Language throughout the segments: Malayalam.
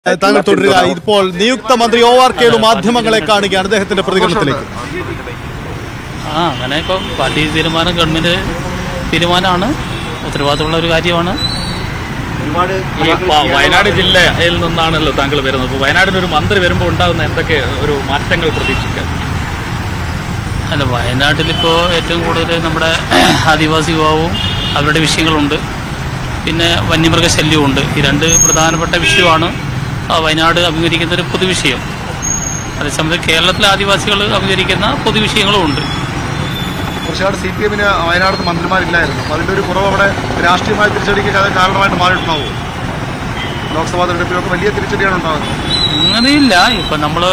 ഏഹ് താങ്കൾ തുടരുക ഇപ്പോൾ നിയുക്ത മന്ത്രി ഒ ആർ കേളു മാധ്യമങ്ങളെ കാണുകയാണ് അദ്ദേഹത്തിന്റെ പ്രതികരണത്തിലേക്ക് ആ അങ്ങനെ ഇപ്പം പാർട്ടി തീരുമാനം ഗവൺമെന്റ് തീരുമാനമാണ് ഉത്തരവാദിത്തമുള്ള ഒരു കാര്യമാണ് ഒരുപാട് ഈ പ- വയനാട് ജില്ലയിൽ നിന്നാണല്ലോ താങ്കൾ വരുന്നത് അപ്പോൾ വയനാടിന് ഒരു മന്ത്രി വരുമ്പോൾ ഉണ്ടാകുന്ന എന്തൊക്കെ ഒരു മാറ്റങ്ങൾ പ്രതീക്ഷിക്കാം അല്ല വയനാട്ടിലിപ്പോൾ ഏറ്റവും കൂടുതൽ നമ്മുടെ ആദിവാസി വിഭാഗവും അവരുടെ വിഷയങ്ങളുണ്ട് പിന്നെ വന്യമൃഗ ശല്യമുണ്ട് ഈ രണ്ട് പ്രധാനപ്പെട്ട വിഷയമാണ് ആ വയനാട് അഭിമുഖീകരിക്കുന്ന ഒരു പൊതുവിഷയം അതേസമയത്ത് കേരളത്തിലെ ആദിവാസികൾ അഭിമുഖീകരിക്കുന്ന പൊതുവിഷയങ്ങളും ഉണ്ട് കുറച്ചുകാട് സി പി എമ്മിന് വയനാട് മന്ത്രിമാരില്ലായിരുന്നു അപ്പോൾ അതിന്റെ ഒരു കുറവ് അവിടെ രാഷ്ട്രീയമായ തിരിച്ചടിക്ക് അത് കാരണമായിട്ട് മാറിയിട്ടുണ്ടാവും ലോക്സഭാ തെരഞ്ഞെടുപ്പിലൊക്കെ വലിയ തിരിച്ചടിയാണ് ഉണ്ടാകുന്നത് അങ്ങനെയില്ല ഇപ്പം നമ്മൾ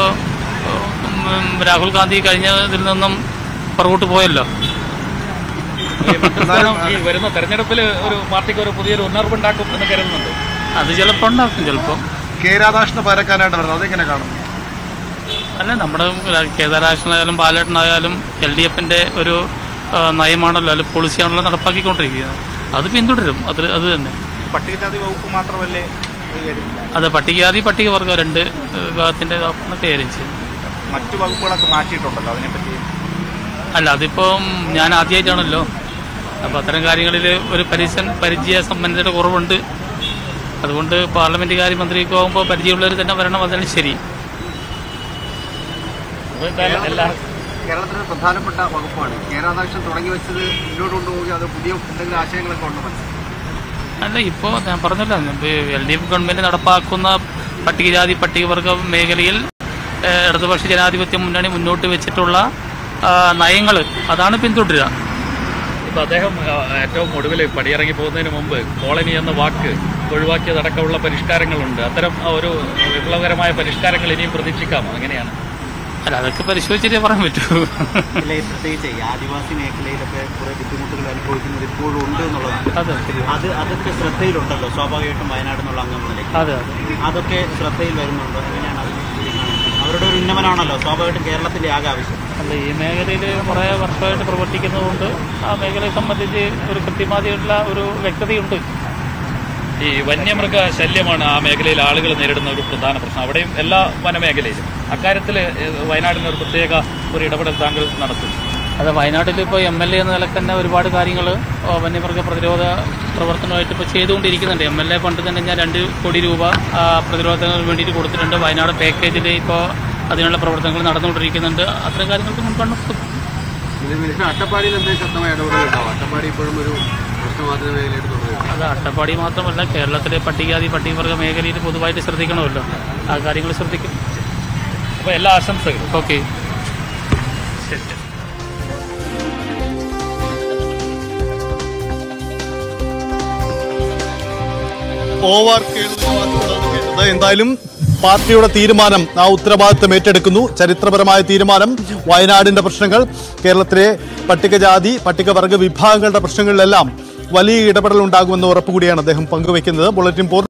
രാഹുൽ ഗാന്ധി കഴിഞ്ഞതിൽ നിന്നും പുറകോട്ട് പോയല്ലോ ഈ മന്ത്രിസ്ഥാനം ഈ വരുന്ന തെരഞ്ഞെടുപ്പിൽ ഒരു പാർട്ടിക്ക് ഒരു പുതിയൊരു ഉണർവുണ്ടാക്കും എന്ന് കരുതുന്നുണ്ട് അത് ചിലപ്പോൾ ഉണ്ടാക്കും ചിലപ്പോൾ കെ രാധാകൃഷ്ണ പരക്കാനായിട്ട് വരുന്നത് അതെങ്ങനെ കാണും അല്ല നമ്മുടെ കേദാരാഷ്ട്രനായാലും ബാലേട്ടനായാലും എൽ ഡി എഫിന്റെ ഒരു ആ, നയമാണല്ലോ അല്ലെങ്കിൽ പോളിസിയാണല്ലോ നടപ്പാക്കിക്കൊണ്ടിരിക്കുന്നത് അത് പിന്തുടരും അത് അത് തന്നെ പട്ടികജാതി വകുപ്പ് മാത്രമല്ലേ അത് പട്ടികജാതി പട്ടികവർഗം രണ്ട് വിഭാഗത്തിന്റെ ഇതാണ് കൈകാര്യം ചെയ്യുന്നത് മറ്റു വകുപ്പുകളൊക്കെ മാറ്റിയിട്ടുണ്ടല്ലോ അതിനെപ്പറ്റി അല്ല അതിപ്പം ഞാൻ ആദ്യമായിട്ടാണല്ലോ അപ്പോൾ അത്തരം കാര്യങ്ങളിൽ ഒരു പരിസൻ പരിചയ സംബന്ധിയുടെ കുറവുണ്ട് അതുകൊണ്ട് പാർലമെന്റ് കാര്യമന്ത്രിക്ക് പോകുമ്പോൾ പരിചയമുള്ളവർ തന്നെ വരണം അതാണ് ശരി അപ്പോൾ എന്തായാലും എല്ലാ കേരളത്തിലെ പ്രധാനപ്പെട്ട വകുപ്പാണ് കെ രാധാകൃഷ്ണൻ തുടങ്ങി വെച്ചത് മുന്നോട്ട് കൊണ്ടുപോവുക അത് പുതിയ എന്തെങ്കിലും ആശയങ്ങളൊക്കെ ഉണ്ടോ മനസ്സിൽ അല്ല ഇപ്പോൾ ഞാൻ പറഞ്ഞല്ലോ എൽ ഡി എഫ് ഗവൺമെന്റ് നടപ്പാക്കുന്ന പട്ടികജാതി പട്ടികവർഗ മേഖലയിൽ ഏഹ്, ഇടതുപക്ഷ ജനാധിപത്യ മുന്നണി മുന്നോട്ട് വെച്ചിട്ടുള്ള നയങ്ങൾ അതാണ് പിന്തുടരുക ഇപ്പൊ അദ്ദേഹം ആ, ഏറ്റവും ഒടുവിൽ പടിയിറങ്ങി പോകുന്നതിന് മുമ്പ് കോളനി എന്ന വാക്ക് ഒഴിവാക്കിയതടക്കമുള്ള പരിഷ്കാരങ്ങളുണ്ട് അത്തരം ആ, ഒരു വിപ്ലവകരമായ പരിഷ്കാരങ്ങൾ ഇനിയും പ്രതീക്ഷിക്കാമോ എങ്ങനെയാണ് അല്ല അതൊക്കെ പരിശോധിച്ചിട്ടേ പറയാൻ പറ്റൂ അല്ലെ പ്രത്യേകിച്ച് ഈ ആദിവാസി മേഖലയിലൊക്കെ കുറെ ബുദ്ധിമുട്ടുകൾ അനുഭവിക്കുന്നത് ഇപ്പോഴും ഉണ്ട് എന്നുള്ളതാണ് അതെ അത് അതൊക്കെ ശ്രദ്ധയിലുണ്ടല്ലോ സ്വാഭാവികമായിട്ടും വയനാട് എന്നുള്ള അംഗങ്ങളിലേക്ക് അതെ അതെ അതൊക്കെ ശ്രദ്ധയിൽ വരുന്നുണ്ടോ എങ്ങനെയാണ് അത് കാണുന്നത്? അവരുടെ ഒരു ഉന്നമനമാണല്ലോ സ്വാഭാവികമായിട്ടും കേരളത്തിന്റെ ആകെ ആവശ്യം അല്ല ഈ മേഖലയിൽ കുറേ വർഷമായിട്ട് പ്രവർത്തിക്കുന്നതുകൊണ്ട് ആ മേഖലയെ സംബന്ധിച്ച് ഒരു കൃത്യമായിട്ടുള്ള ഒരു വ്യക്തതയുണ്ട് ഈ വന്യമൃഗ ശല്യമാണ് ആ മേഖലയിൽ ആളുകൾ നേരിടുന്ന ഒരു പ്രധാന പ്രശ്നം അവിടെയും എല്ലാ വനമേഖലയിലും അക്കാര്യത്തിൽ വയനാടിന് ഒരു പ്രത്യേക ഒരു ഇടപെടൽ താങ്കൾ നടത്തും അത് വയനാട്ടിൽ ഇപ്പോൾ എം എൽ എ എന്ന നിലക്ക് തന്നെ ഒരുപാട് കാര്യങ്ങൾ വന്യമൃഗ പ്രതിരോധ പ്രവർത്തനമായിട്ട് ഇപ്പോൾ ചെയ്തുകൊണ്ടിരിക്കുന്നുണ്ട് എം എൽ എ ഫണ്ട് തന്നെ ഞാൻ രണ്ട് കോടി രൂപ ആ, പ്രതിരോധത്തിന് വേണ്ടിയിട്ട് കൊടുത്തിട്ടുണ്ട് വയനാട് പാക്കേജിൽ ഇപ്പോൾ അതിനുള്ള പ്രവർത്തനങ്ങൾ നടന്നുകൊണ്ടിരിക്കുന്നുണ്ട് അത്തരം കാര്യങ്ങൾക്ക് മുൻഗണന കൊടുക്കും അട്ടപ്പാടിയിൽ എന്തെങ്കിലും ശക്തമായ ഇടപെടലുണ്ടാവും അട്ടപ്പാടി ഇപ്പോഴും ഒരു പ്രശ്നമാത്ര മേഖലയായിട്ട് തുടരുകയാണ് അത് അട്ടപ്പാടി മാത്രമല്ല കേരളത്തിലെ പട്ടികജാതി പട്ടികവർഗ മേഖലയിൽ പൊതുവായിട്ട് ശ്രദ്ധിക്കണമല്ലോ ആ കാര്യങ്ങൾ ശ്രദ്ധിക്കും അപ്പോൾ എല്ലാ ആശംസകളും ഓക്കെ ഒ ആർ കേളുവിന്റെ വാക്കുകളാണ് കേട്ടത് എന്തായാലും പാർട്ടിയുടെ തീരുമാനം ആ ഉത്തരവാദിത്തം ഏറ്റെടുക്കുന്നു ചരിത്രപരമായ തീരുമാനം വയനാടിന്റെ പ്രശ്നങ്ങൾ കേരളത്തിലെ പട്ടികജാതി പട്ടികവർഗ വിഭാഗങ്ങളുടെ പ്രശ്നങ്ങളിലെല്ലാം വലിയ ഇടപെടൽ ഉണ്ടാകുമെന്ന ഉറപ്പ് കൂടിയാണ് അദ്ദേഹം പങ്കുവയ്ക്കുന്നത് ബുള്ളറ്റിൻ പൂർണ്ണ